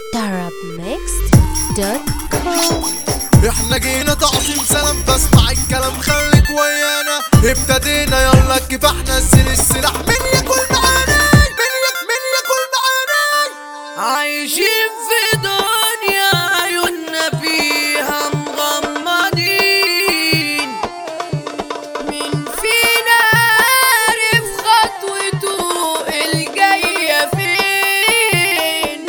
arabmixed.com احنا جينا تعظيم سلام بسمع الكلام خليك ويانا ابتدينا يلا كفاحنا نزل السلاح مين ياكل معانا مين ياكل مين ياكل معانا عايشين في دنيا عيوننا فيها مغمضين مين فينا عارف خطوته الجاية فين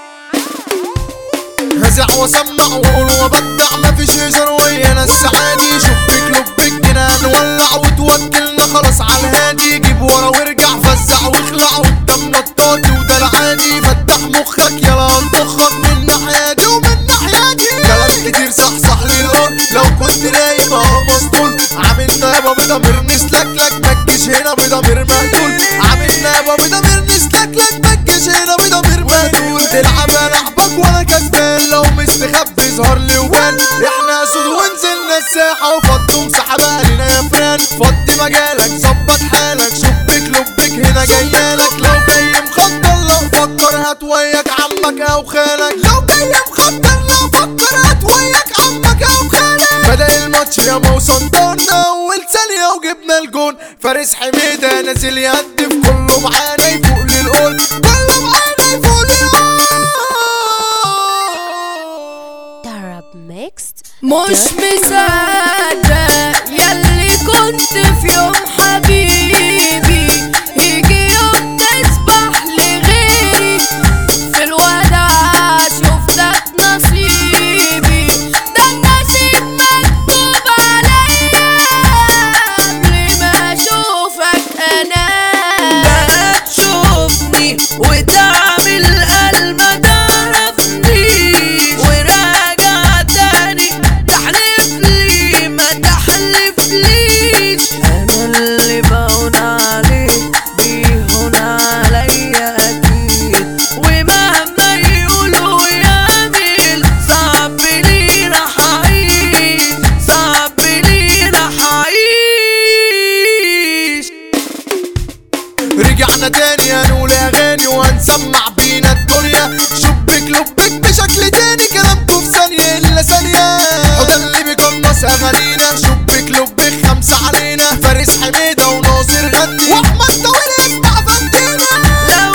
هزع وسمع واقول وبدع مفيش هزار ويانا السعادي شبك لبك جنان ولع وتوكلنا خلاص على الهادي جيب ورا وارجع فزع واخلع قدام نطاطي وده العادي فتح مخك يلا انطخك من ناحية دي ومن ناحية دي كلام كتير صح صح للقول لو كنت نايم اهو مسطول عاملنا يابا بضمير نسلكلك متجيش هنا بضمير مقتول عاملنا يابا بضمير نسلكلك متجيش هنا بضمير مقتول تلعب لعبك وانا كسبان لو مستخبي ظهر لي وبان احنا اسود ونزلنا الساحة وفضوا مساحة بقى لنا يا فران فضي مجالك ظبط حالك شبك لبك هنا جايالك لو جاي مخطر لو فكر هات وياك عمك او خالك لو جاي مخطر لو فكر هات وياك عمك او خالك بدأ الماتش يا موسم دورنا اول ثانية وجبنا الجون فارس حميدة نازل يهدف كله معانا يفوق للقول كله معانا يفوق للقول arabmixed مش مصدق ياللي كنت في يوم حبيبي يجي يوم تسبح لغيري في الوداع شفتك نصيبي ده النصيب مكتوب عليا قبل ما اشوفك انا بقى تشوفني وتعمل قلب ما تعرفنيش وراجع تاني تحلف لي ما تحلفليش انا اللي بهون عليك بيهون عليا اكيد ومهما يقولوا يعمل صعب لينا حعيش صعب لينا حعيش رجعنا تاني هنقول اغاني وهنسمع بينا الدنيا شبك لبك بشكل تاني كلامكم في ثانية الا ثانية وده اللي بيقنص اغانينا شبك لبك خمسة علينا فارس حميدة وناصر غني واحمد طويل يسمع فندينا لو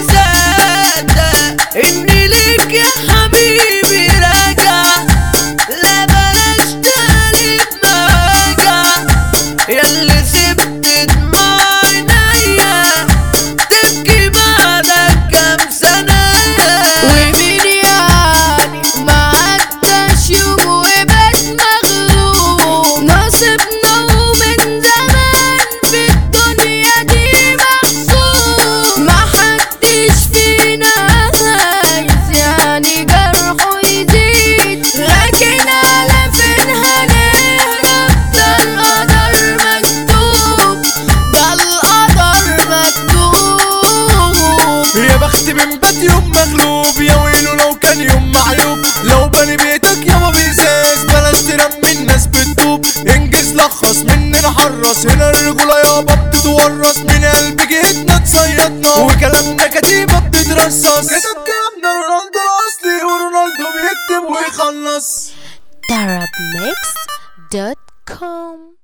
مصدق اني ليك يا حبيبي راجع لا بلاش تقلب مراجع ياللي سبت دموع عينيا تبكي بعدك كام سنة ومين يعني ما عداش يوم وبات مغلوب نصيبنا ومن زمان في الدنيا دي محسوب ما حدش فينا عايز يعني جرحه يزيد لكن على فين هنهرب ده القدر مكتوب ده القدر مكتوب يا بخت من بات يوم مغلوب يا ويلو لو كان يوم معيوب لو بني بيتك يابا بيساس بلاش ترمي الناس بتدوب انجز لخص مننا حرص هنا الرجولة يابا بتتورث من قلب جهتنا تصيدنا وكلامنا كتيبة بتترصص كتب كلامنا رونالدو اصلي ورونالدو بيكتب ويخلص arabmixed.com